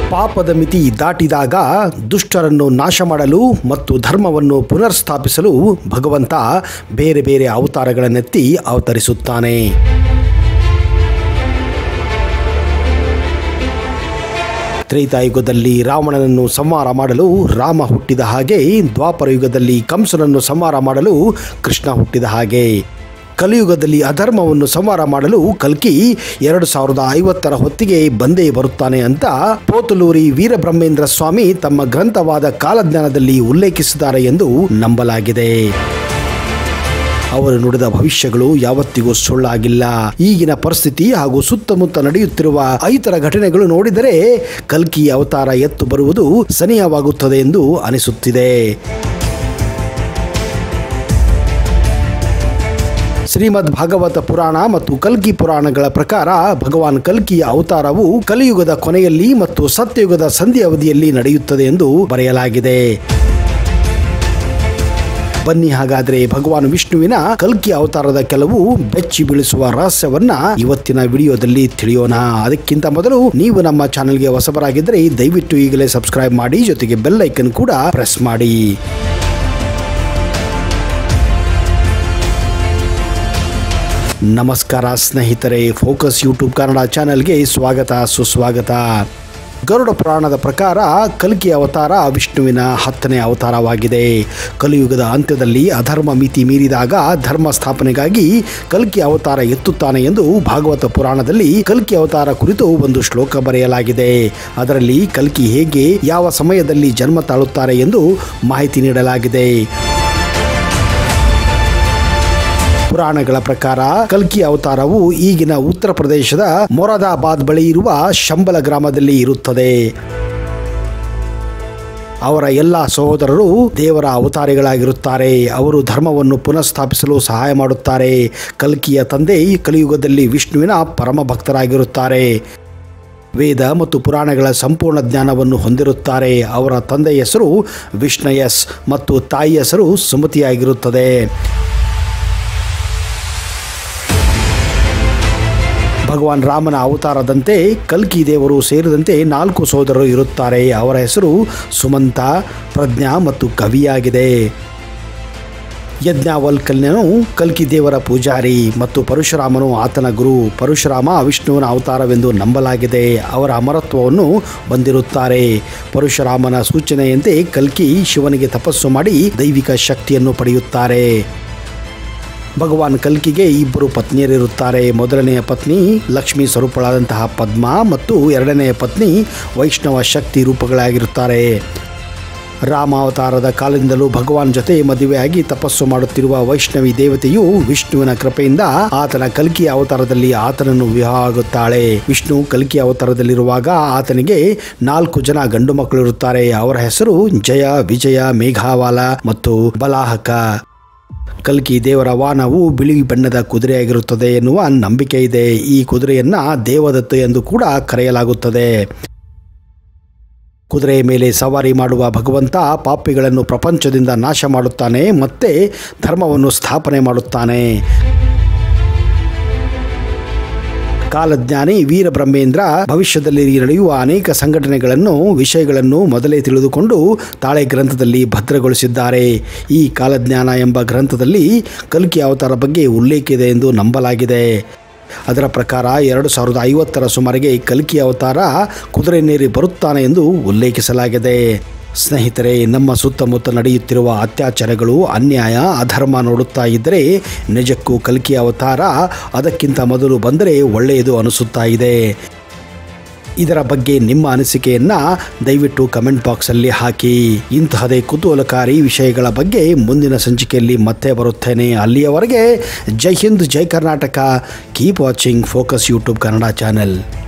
ಪಾಪದ ಮಿತಿ ದಾಟಿದಾಗ ದುಷ್ಟರನ್ನು ನಾಶ ಮಾಡಲು ಮತ್ತು ಧರ್ಮವನ್ನು ಪುನರ್ಸ್ಥಾಪಿಸಲು ಭಗವಂತ ಬೇರೆ ಬೇರೆ ಅವತಾರಗಳನ್ನೆತ್ತಿ ಅವತರಿಸುತ್ತಾನೆ ತ್ರೇತಾಯುಗದಲ್ಲಿ ರಾವಣನನ್ನು ಸಂಹಾರ ಮಾಡಲು ರಾಮ ಹುಟ್ಟಿದ ಹಾಗೆ ದ್ವಾಪರ ಯುಗದಲ್ಲಿ ಕಂಸನನ್ನು ಸಂಹಾರ ಮಾಡಲು ಕೃಷ್ಣ ಹುಟ್ಟಿದ ಹಾಗೆ ಕಲಿಯುಗದಲ್ಲಿ ಅಧರ್ಮವನ್ನು ಸಂಹಾರ ಮಾಡಲು ಕಲ್ಕಿ ಎರಡು ಸಾವಿರದ ಐವತ್ತರ ಹೊತ್ತಿಗೆ ಬಂದೇ ಬರುತ್ತಾನೆ ಅಂತ ಪೋತಲೂರಿ ವೀರಬ್ರಹ್ಮೇಂದ್ರ ಸ್ವಾಮಿ ತಮ್ಮ ಗ್ರಂಥವಾದ ಕಾಲಜ್ಞಾನದಲ್ಲಿ ಉಲ್ಲೇಖಿಸಿದ್ದಾರೆ ಎಂದು ನಂಬಲಾಗಿದೆ ಅವರು ನುಡಿದ ಭವಿಷ್ಯಗಳು ಯಾವತ್ತಿಗೂ ಸುಳ್ಳಾಗಿಲ್ಲ ಈಗಿನ ಪರಿಸ್ಥಿತಿ ಹಾಗೂ ಸುತ್ತಮುತ್ತ ನಡೆಯುತ್ತಿರುವ ಇತರ ಘಟನೆಗಳು ನೋಡಿದರೆ ಕಲ್ಕಿ ಅವತಾರ ಎತ್ತು ಬರುವುದು ಸನಿಹವಾಗುತ್ತದೆ ಎಂದು ಅನಿಸುತ್ತಿದೆ ಶ್ರೀಮದ್ ಭಾಗವತ ಪುರಾಣ ಮತ್ತು ಕಲ್ಕಿ ಪುರಾಣಗಳ ಪ್ರಕಾರ ಭಗವಾನ್ ಕಲ್ಕಿಯ ಅವತಾರವು ಕಲಿಯುಗದ ಕೊನೆಯಲ್ಲಿ ಮತ್ತು ಸತ್ಯಯುಗದ ಸಂಧಿ ಅವಧಿಯಲ್ಲಿ ನಡೆಯುತ್ತದೆ ಎಂದು ಬರೆಯಲಾಗಿದೆ ಬನ್ನಿ ಹಾಗಾದ್ರೆ ಭಗವಾನ್ ವಿಷ್ಣುವಿನ ಕಲ್ಕಿ ಅವತಾರದ ಕೆಲವು ಬೆಚ್ಚಿ ಬೀಳಿಸುವ ರಹಸ್ಯವನ್ನ ಇವತ್ತಿನ ವಿಡಿಯೋದಲ್ಲಿ ತಿಳಿಯೋಣ ಅದಕ್ಕಿಂತ ಮೊದಲು ನೀವು ನಮ್ಮ ಚಾನೆಲ್ಗೆ ಹೊಸಬರಾಗಿದ್ದರೆ ದಯವಿಟ್ಟು ಈಗಲೇ ಸಬ್ಸ್ಕ್ರೈಬ್ ಮಾಡಿ ಜೊತೆಗೆ ಬೆಲ್ ಐಕನ್ ಕೂಡ ಪ್ರೆಸ್ ಮಾಡಿ ನಮಸ್ಕಾರ ಸ್ನೇಹಿತರೆ ಫೋಕಸ್ ಯೂಟ್ಯೂಬ್ ಕನ್ನಡ ಚಾನೆಲ್ಗೆ ಸ್ವಾಗತ ಸುಸ್ವಾಗತ ಗರುಡ ಪುರಾಣದ ಪ್ರಕಾರ ಕಲ್ಕಿ ಅವತಾರ ವಿಷ್ಣುವಿನ ಹತ್ತನೇ ಅವತಾರವಾಗಿದೆ ಕಲಿಯುಗದ ಅಂತ್ಯದಲ್ಲಿ ಅಧರ್ಮ ಮಿತಿ ಮೀರಿದಾಗ ಧರ್ಮ ಸ್ಥಾಪನೆಗಾಗಿ ಕಲ್ಕಿ ಅವತಾರ ಎತ್ತುತ್ತಾನೆ ಎಂದು ಭಾಗವತ ಪುರಾಣದಲ್ಲಿ ಕಲ್ಕಿ ಅವತಾರ ಕುರಿತು ಒಂದು ಶ್ಲೋಕ ಬರೆಯಲಾಗಿದೆ ಅದರಲ್ಲಿ ಕಲ್ಕಿ ಹೇಗೆ ಯಾವ ಸಮಯದಲ್ಲಿ ಜನ್ಮ ತಾಳುತ್ತಾರೆ ಎಂದು ಮಾಹಿತಿ ನೀಡಲಾಗಿದೆ ಪುರಾಣಗಳ ಪ್ರಕಾರ ಕಲ್ಕಿ ಅವತಾರವು ಈಗಿನ ಉತ್ತರ ಪ್ರದೇಶದ ಮೊರಾದಾಬಾದ್ ಬಳಿ ಇರುವ ಶಂಬಲ ಗ್ರಾಮದಲ್ಲಿ ಇರುತ್ತದೆ ಅವರ ಎಲ್ಲ ಸಹೋದರರು ದೇವರ ಅವತಾರಿಗಳಾಗಿರುತ್ತಾರೆ ಅವರು ಧರ್ಮವನ್ನು ಪುನಃಸ್ಥಾಪಿಸಲು ಸಹಾಯ ಮಾಡುತ್ತಾರೆ ಕಲ್ಕಿಯ ತಂದೆ ಕಲಿಯುಗದಲ್ಲಿ ವಿಷ್ಣುವಿನ ಪರಮ ಭಕ್ತರಾಗಿರುತ್ತಾರೆ ವೇದ ಮತ್ತು ಪುರಾಣಗಳ ಸಂಪೂರ್ಣ ಜ್ಞಾನವನ್ನು ಹೊಂದಿರುತ್ತಾರೆ ಅವರ ತಂದೆಯ ಹೆಸರು ವಿಷ್ಣಯಸ್ ಮತ್ತು ತಾಯಿ ಹೆಸರು ಸುಮತಿಯಾಗಿರುತ್ತದೆ ಭಗವಾನ್ ರಾಮನ ಅವತಾರದಂತೆ ಕಲ್ಕಿ ದೇವರು ಸೇರಿದಂತೆ ನಾಲ್ಕು ಸೋದರರು ಇರುತ್ತಾರೆ ಅವರ ಹೆಸರು ಸುಮಂತ ಪ್ರಜ್ಞಾ ಮತ್ತು ಕವಿಯಾಗಿದೆ ಯಜ್ಞಾವಲ್ಕಲ್ಯನು ಕಲ್ಕಿ ದೇವರ ಪೂಜಾರಿ ಮತ್ತು ಪರಶುರಾಮನು ಆತನ ಗುರು ಪರಶುರಾಮ ವಿಷ್ಣುವಿನ ಅವತಾರವೆಂದು ನಂಬಲಾಗಿದೆ ಅವರ ಅಮರತ್ವವನ್ನು ಹೊಂದಿರುತ್ತಾರೆ ಪರಶುರಾಮನ ಸೂಚನೆಯಂತೆ ಕಲ್ಕಿ ಶಿವನಿಗೆ ತಪಸ್ಸು ಮಾಡಿ ದೈವಿಕ ಶಕ್ತಿಯನ್ನು ಪಡೆಯುತ್ತಾರೆ ಭಗವಾನ್ ಕಲ್ಕಿಗೆ ಇಬ್ಬರು ಪತ್ನಿಯರಿರುತ್ತಾರೆ ಮೊದಲನೆಯ ಪತ್ನಿ ಲಕ್ಷ್ಮೀ ಸ್ವರೂಪಳಾದಂತಹ ಪದ್ಮ ಮತ್ತು ಎರಡನೆಯ ಪತ್ನಿ ವೈಷ್ಣವ ಶಕ್ತಿ ರೂಪಗಳಾಗಿರುತ್ತಾರೆ ರಾಮಾವತಾರದ ಕಾಲದಿಂದಲೂ ಭಗವಾನ್ ಜೊತೆ ಮದುವೆಯಾಗಿ ತಪಸ್ಸು ಮಾಡುತ್ತಿರುವ ವೈಷ್ಣವಿ ದೇವತೆಯು ವಿಷ್ಣುವಿನ ಕೃಪೆಯಿಂದ ಆತನ ಕಲ್ಕಿ ಅವತಾರದಲ್ಲಿ ಆತನನ್ನು ವಿವಾಹ ಆಗುತ್ತಾಳೆ ವಿಷ್ಣು ಕಲ್ಕಿ ಅವತಾರದಲ್ಲಿರುವಾಗ ಆತನಿಗೆ ನಾಲ್ಕು ಜನ ಗಂಡು ಮಕ್ಕಳಿರುತ್ತಾರೆ ಅವರ ಹೆಸರು ಜಯ ವಿಜಯ ಮೇಘಾವಾಲ ಮತ್ತು ಬಲಾಹಕ ಕಲ್ಕಿ ದೇವರ ವಾಹನವು ಬಿಳಿ ಬಣ್ಣದ ಕುದುರೆಯಾಗಿರುತ್ತದೆ ಎನ್ನುವ ನಂಬಿಕೆ ಇದೆ ಈ ಕುದುರೆಯನ್ನ ದೇವದತ್ತು ಎಂದು ಕೂಡ ಕರೆಯಲಾಗುತ್ತದೆ ಕುದುರೆಯ ಮೇಲೆ ಸವಾರಿ ಮಾಡುವ ಭಗವಂತ ಪಾಪಿಗಳನ್ನು ಪ್ರಪಂಚದಿಂದ ನಾಶ ಮಾಡುತ್ತಾನೆ ಮತ್ತೆ ಧರ್ಮವನ್ನು ಸ್ಥಾಪನೆ ಮಾಡುತ್ತಾನೆ ಕಾಲಜ್ಞಾನಿ ವೀರಬ್ರಹ್ಮೇಂದ್ರ ಭವಿಷ್ಯದಲ್ಲಿ ನಡೆಯುವ ಅನೇಕ ಸಂಘಟನೆಗಳನ್ನು ವಿಷಯಗಳನ್ನು ಮೊದಲೇ ತಿಳಿದುಕೊಂಡು ತಾಳೆ ಗ್ರಂಥದಲ್ಲಿ ಭದ್ರಗೊಳಿಸಿದ್ದಾರೆ ಈ ಕಾಲಜ್ಞಾನ ಎಂಬ ಗ್ರಂಥದಲ್ಲಿ ಕಲ್ಕಿ ಅವತಾರ ಬಗ್ಗೆ ಉಲ್ಲೇಖ ಇದೆ ಎಂದು ನಂಬಲಾಗಿದೆ ಅದರ ಪ್ರಕಾರ ಎರಡು ಸಾವಿರದ ಐವತ್ತರ ಸುಮಾರಿಗೆ ಕಲ್ಕಿ ಅವತಾರ ಕುದುರೆನೇರಿ ಬರುತ್ತಾನೆ ಎಂದು ಉಲ್ಲೇಖಿಸಲಾಗಿದೆ ಸ್ನೇಹಿತರೆ ನಮ್ಮ ಸುತ್ತಮುತ್ತ ನಡೆಯುತ್ತಿರುವ ಅತ್ಯಾಚಾರಗಳು ಅನ್ಯಾಯ ಅಧರ್ಮ ನೋಡುತ್ತಾ ಇದ್ದರೆ ನಿಜಕ್ಕೂ ಕಲ್ಕಿ ಅವತಾರ ಅದಕ್ಕಿಂತ ಮೊದಲು ಬಂದರೆ ಒಳ್ಳೆಯದು ಅನಿಸುತ್ತಾ ಇದೆ ಇದರ ಬಗ್ಗೆ ನಿಮ್ಮ ಅನಿಸಿಕೆಯನ್ನ ದಯವಿಟ್ಟು ಕಮೆಂಟ್ ಬಾಕ್ಸಲ್ಲಿ ಹಾಕಿ ಇಂತಹದೇ ಕುತೂಹಲಕಾರಿ ವಿಷಯಗಳ ಬಗ್ಗೆ ಮುಂದಿನ ಸಂಚಿಕೆಯಲ್ಲಿ ಮತ್ತೆ ಬರುತ್ತೇನೆ ಅಲ್ಲಿಯವರೆಗೆ Jai Hind Jai Karnataka keep watching focus YouTube Kannada channel